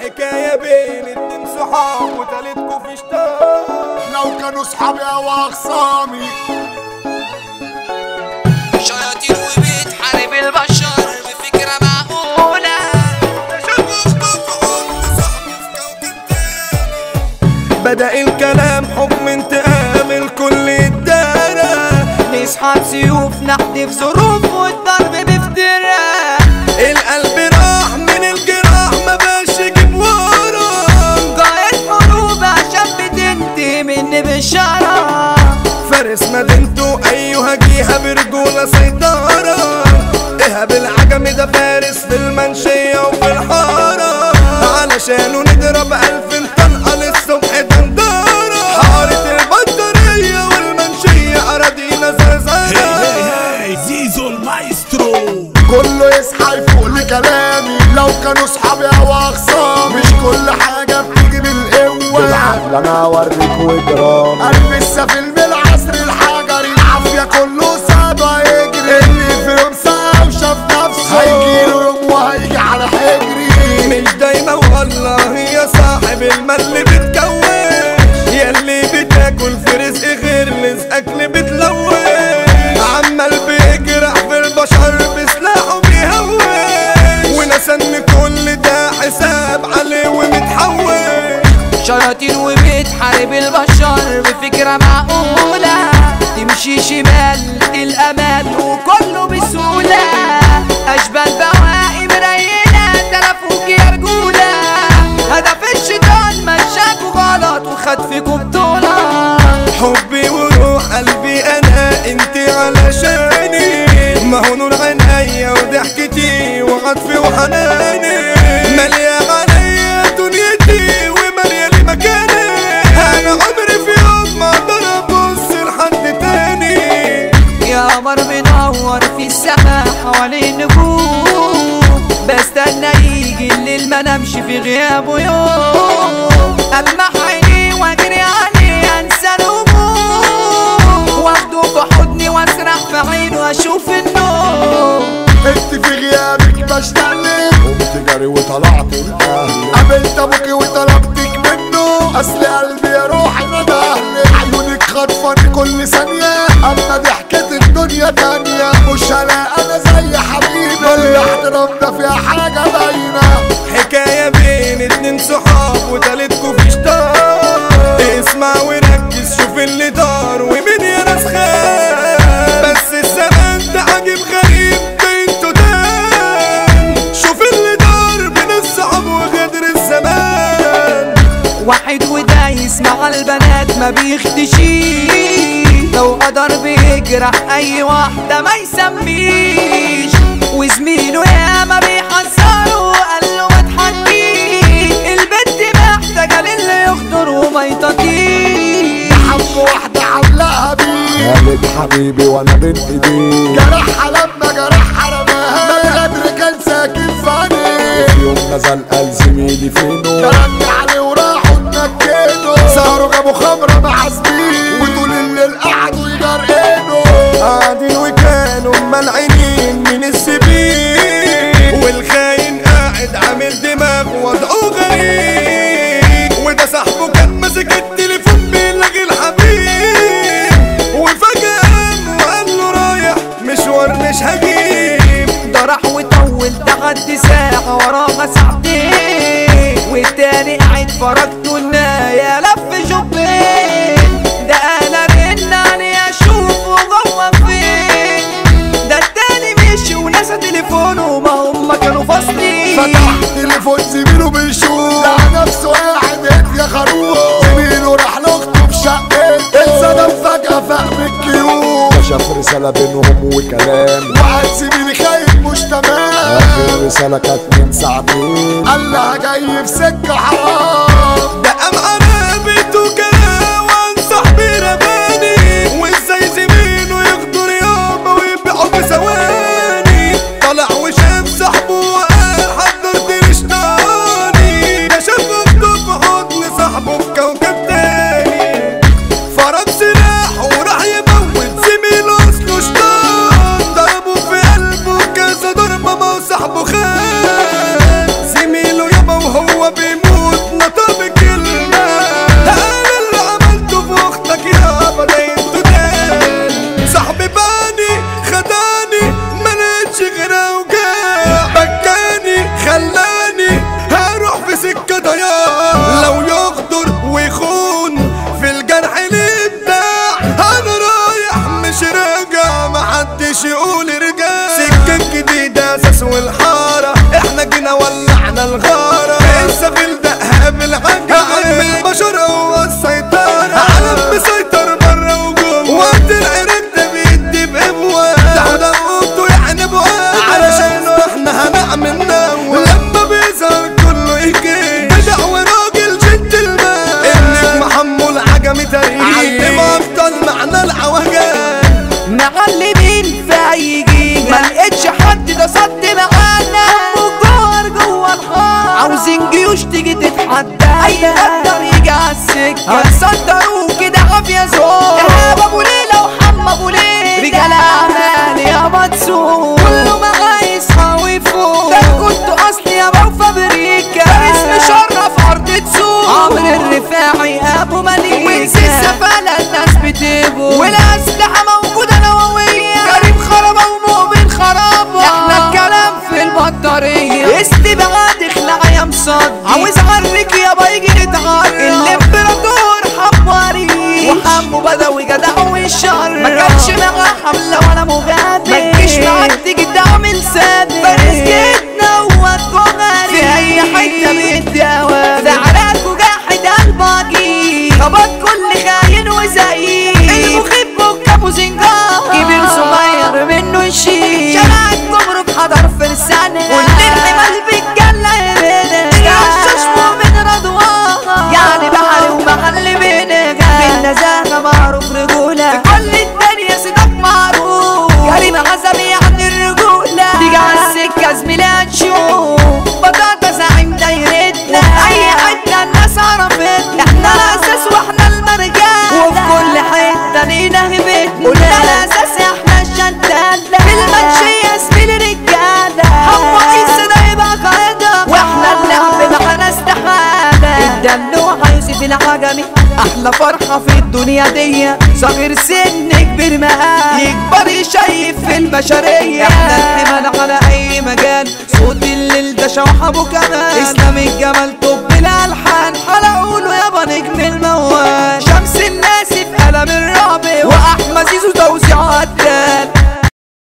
حكاية بين اتنين صحاب وتالتكوا في شطار لو كانوا صحابي او اخصامي شياطين وبتحارب البشر بفكرة معقولة بدأ الكلام حكم انتقام الكل اتدارى نسحب سيوف نحدف ظروف والضرب بافتراء القلب راح من الجراح ما باش يجيب ورا قائد حروب عشان بتنتهي مني بالشرع فارس مدينته ايها جيها برجولة سيطرة ايهاب العجمي ده فارس في المنشية وفي الحارة علشانه نضرب الف طلقة للصبح دندارة حارة البطارية والمنشية اراضينا زرزرة زيزو المايسترو كله يصحى يفوق لكلامي لو كانوا صحابي او اخصامي مش كل حاجة بتيجي بالقوة بالعقل انا اوريك وجرام قلب السفيل بالعصر الحجري العافية كله سابع يجري اللي في يوم ساعة وشاف نفسه هيجيله يوم وهيجي على حجري مش دايما والله يا صاحب المال اللي بتكوش ياللي بتاكل في رزق غير رزقك اللي بتلوش عمال بيجرح في البشر بسلاحه بيهوش وناس ان كل ده حساب عليه ومتحوش شياطين وبتحارب البشر بفكرة معقولة تمشي شمال الأمان وكله بسهولة أشبال بواقي مرينة تلفوك يا رجولة هدف الشيطان مشاكوا غلط وخد فيكوا بطولة حبي وروح قلبي انا انت علشاني ما هو نور عينيا وضحكتي وعطفي وحناني مالية عليا دنيتي ومالية لي مكاني انا عمري في يوم ما اقدر ابص لحد تاني يا قمر منور في السماء حوالي النجوم بستنى يجي الليل ما نمشي في غيابه يوم ألمح عيني واجري عليه انسى الهموم واخده في حضني واسرح في عينه واشوف النوم انت في غيابك بشتغلك قمت جري وطلعت الاهل قابلت ابوكي وطلبتك منه اصل قلبي يا روحي ندهلك عيونك خطفاني كل ثانية اما ضحكت الدنيا تانية مش هلاقي انا زي حبيبي الاحترام ده فيها حاجة باينة حكاية بين اتنين صحاب وتالتكوا في شطار اسمع وركز شوف اللي دار ومين يا ناس خان بس الزمان ده عجيب غريب بنته دان شوف اللي دار بين الصحاب وغدر الزمان واحد ودايس مع البنات ما بيختشيش لو قدر بيجرح اي واحدة ما يسميش وزميله يا ما بيحذره قال له ما تحكيش البنت محتاجة للي يخطر وما يطاقيش حب واحدة علقها بيه قالت حبيبي وانا بين ايديه جرحها لما جرحها رماها ما الغدر كان ساكن في عينيه في يوم نزل قال زميلي فينه كلامي عليه وراحوا اتنكدوا سهروا جابوا خمرة مع زميل وطول الليل قعدوا يجرقنوا قاعدين وكانوا ملعينين من السبيل والخاين قاعد عامل دماغ وضعه غريب وده صاحبه كان ماسك التليفون بيلغي الحبيب وفجأة قام وقال له رايح مشوار مش هجيب ده راح وطول ده قد ساعة وراها ساعتين والتاني قاعد فرجته الناية لف شوبين ده انا رن عليه اشوفه جوه فين ده التاني مشي ونسى تليفونه ما هم كانوا فاصلين فتح تليفون زميله بيشوف لقى نفسه قاعد هيك يا خروف زميله راح لاخته في شقته انصدم فجأة فاق بالكيوت شاف رسالة بينهم وكلام وقعد زميلي خايف مش تمام آخر رسالة كانت من ساعتين قال لها جاي في سكة حرام ده قام قرابته كلام وعن صاحبي رماني وازاي زميله يغدر يابا ويبيعه بثواني طلع وشاف صاحبه وقال حضرت رشتاني ده شاف اخته في حضن صاحبه في كوكب تاني فرد سلاحه وراح يموت زميله اصله شطان ضربه في قلبه كذا ضربه ما هو صاحبه خان زميله يابا وهو بيموت جينا ولعنا الغارة السفيل دقها بالعجل عم البشر هو السيطرة عالم مسيطر برا وجوه وقت العرق ده بيدي بقوة ده قوته يعني بقوة علشان احنا هنعمل نوة لما بيظهر كله يجي جدع وراجل جنتلمان ابنك محمول عجمي تاريخ علم افضل معنى العوجان معلمين في اي جيجا ما لقيتش حد ده صد معانا وجوه جوه الحار عاوزين جيوش تيجي تتحدى اي قدر يجي عالسكه هتصدروا كده عافيه زور ارهاب ابو ليلى وحمى ابو ليلى رجال اعمال يا مدسوق كله معاه يصحى فوق ده كنتوا اصلي يا ابو فابريكا اسم شرف ارض تسوق عمرو الرفاعي ابو مليكه وانسي السفالة الناس بتبو والاسلحه موجوده نوويه كريم خرابه ومؤمن خرابه احنا الكلام في البطاريه استبعاد اخلع يا مصدق عاوز اعرك يا بايجي نتعرف الامبراطور حماري وحمو بدوي جدع والشر ما كانش معاه حمله ولا مغادر ما تجيش معاك تيجي تعمل سادس فارس جيتنا واتجوغري في اي حته بيدي اوامر زعلك وجاحد الباقي خبط كل خاين وزعيم المخيب وكابو زنجار كبير صغير منه يشيل شارع الجمرك حضر فرسانة والنجم بالجنة يبينك عشاش مؤمن رضوان يعني بحري ومحل بينك بالنزاهة معروف رجولة في كل الدنيا سيدك معروف كريم عزمي عن الرجولة تيجي على السكة زميلي هتشوف بطاطا زعيم دايرتنا وفي أي حتة الناس عرفتنا احنا الأساس واحنا المرجال وفي كل حتة لينا هبتنا قلنا الأساس احنا الشدادة في المنشية زميل رجالة حمو عيسى ده يبقى قائدة واحنا اللعب معانا استحالة الدلوع يوسف العجمي احلى فرحة في الدنيا دي صغير سن كبير مقام يكبر يشيف في البشرية احنا الحمل على اي مجال صوت الليل ده شوح ابو كمال اسلام الجمال طب الالحان حلقوا له يابا نجم الموال شمس الناس في قلم الرعب واحمد زيزو توزيع عدال